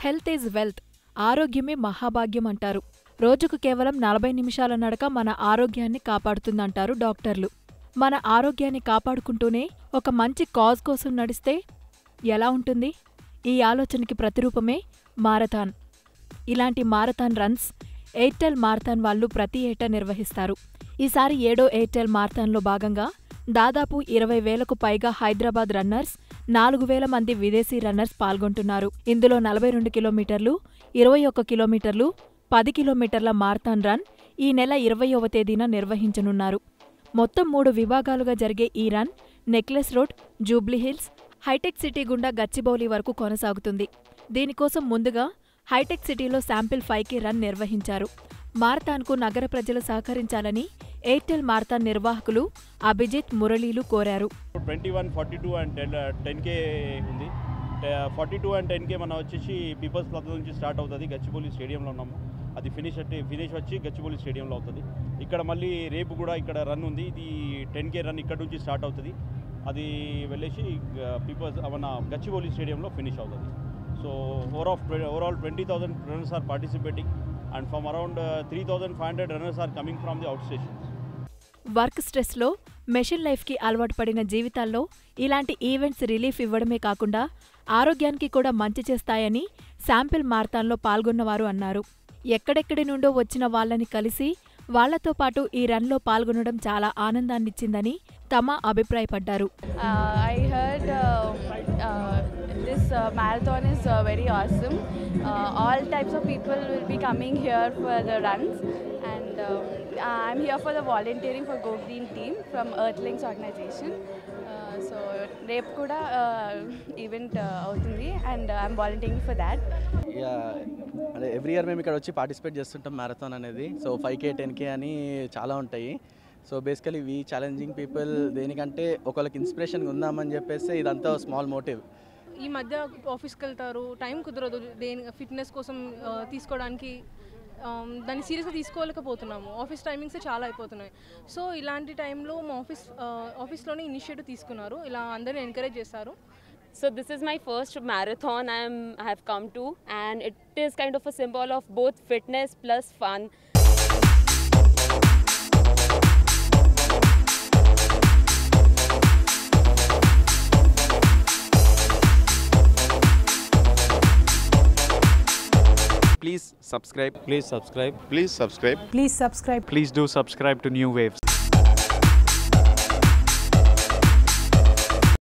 Health is wealth ఆరోగ్యమే మహాభాగ్యం అంటారు రోజుకు కేవలం నలభై నిమిషాల నడక మన ఆరోగ్యాన్ని కాపాడుతుందంటారు డాక్టర్లు మన ఆరోగ్యాన్ని కాపాడుకుంటూనే ఒక మంచి కాజ్ కోసం నడిస్తే ఎలా ఉంటుంది ఈ ఆలోచనకి ప్రతిరూపమే మారథాన్ ఇలాంటి మారథాన్ రన్స్ ఎయిర్టెల్ మారథాన్ వాళ్ళు ప్రతి ఏటా నిర్వహిస్తారు ఈసారి ఏడో ఎయిర్టెల్ మారథాన్లో భాగంగా దాదాపు ఇరవై వేలకు పైగా హైదరాబాద్ రన్నర్స్ నాలుగు వేల మంది విదేశీ రన్నర్స్ పాల్గొంటున్నారు ఇందులో నలభై రెండు కిలోమీటర్లు ఇరవై ఒక్క కిలోమీటర్లు పది కిలోమీటర్ల మారథాన్ రన్ ఈ నెల ఇరవయవ తేదీన నిర్వహించనున్నారు మొత్తం మూడు విభాగాలుగా జరిగే ఈ రన్ నెక్లెస్ రోడ్ జూబ్లీహిల్స్ హైటెక్ సిటీ గుండా గచ్చిబౌలి వరకు కొనసాగుతుంది దీనికోసం ముందుగా హైటెక్ సిటీలో శాంపిల్ ఫైవ్కి రన్ నిర్వహించారు మారథాన్కు నగర ప్రజలు సహకరించాలని ఎయిర్టెల్ మారథాన్ నిర్వాహకులు అభిజిత్ మురళీలు కోరారు twenty one forty two and ten ten K ఉంది forty two and ten K మనం వచ్చేసి పీపుల్స్ ప్లాజా నుంచి స్టార్ట్ అవుతుంది గచ్చిబౌలి స్టేడియంలో ఉన్నాము అది ఫినిష్ అంటే ఫినిష్ వచ్చి గచ్చిబౌలి స్టేడియంలో అవుతుంది ఇక్కడ మళ్ళీ రేపు కూడా ఇక్కడ రన్ ఉంది ఇది టెన్ కే రన్ ఇక్కడ నుంచి స్టార్ట్ అవుతుంది అది వెళ్ళేసి పీపుల్స్ మన గచ్చిబౌలి స్టేడియంలో ఫినిష్ అవుతుంది so over of overall twenty thousand runners are participating and from around three thousand five hundred runners are coming from the out stations work స్ట్రెస్లో మెషిన్ లైఫ్కి అలవాటు పడిన జీవితాల్లో ఇలాంటి ఈవెంట్స్ రిలీఫ్ ఇవ్వడమే కాకుండా ఆరోగ్యానికి కూడా మంచి చేస్తాయని శాంపిల్ మారథాన్లో పాల్గొన్నవారు అన్నారు ఎక్కడెక్కడి నుండో వచ్చిన వాళ్ళని కలిసి వాళ్లతో పాటు ఈ రన్లో పాల్గొనడం చాలా ఆనందాన్నిచ్చిందని తమ అభిప్రాయపడ్డారు Uh, I heard um, uh, this uh, marathon is uh, very awesome. Uh, all types of people will be coming here for the runs, and um, I'm here for the volunteering for Go Green team from Earthlings organization. Uh, so రేపు కూడా event అవుతుంది and I'm volunteering for that ఇక అదే every year మేము ఇక్కడ వచ్చి participate చేస్తుంటాం marathon అనేది so five K ten K అని చాలా ఉంటాయి so basically we challenging people దేనికంటే ఒకళ్ళకి ఇన్స్పిరేషన్ ఉందామని చెప్పేసి ఇదంతా స్మాల్ మోటివ్ ఈ మధ్య ఆఫీస్కి వెళ్తారు టైం కుదరదు దేని ఫిట్నెస్ కోసం ఆ, తీసుకోవడానికి ఆమ్, దాన్ని సీరియస్గా తీసుకోలేకపోతున్నాము ఆఫీస్ టైమింగ్స్ చాలా అయిపోతున్నాయి సో ఇలాంటి టైంలో మా ఆఫీస్ ఆ, ఆఫీస్లోనే ఇనిషియేటివ్ తీసుకున్నారు ఇలా అందరిని ఎంకరేజ్ చేస్తారు So this is my first marathon I'm, I have come to and it is kind of a symbol of both fitness plus fun. Please subscribe. Please subscribe. Please subscribe. Please subscribe. Please do subscribe to New Waves.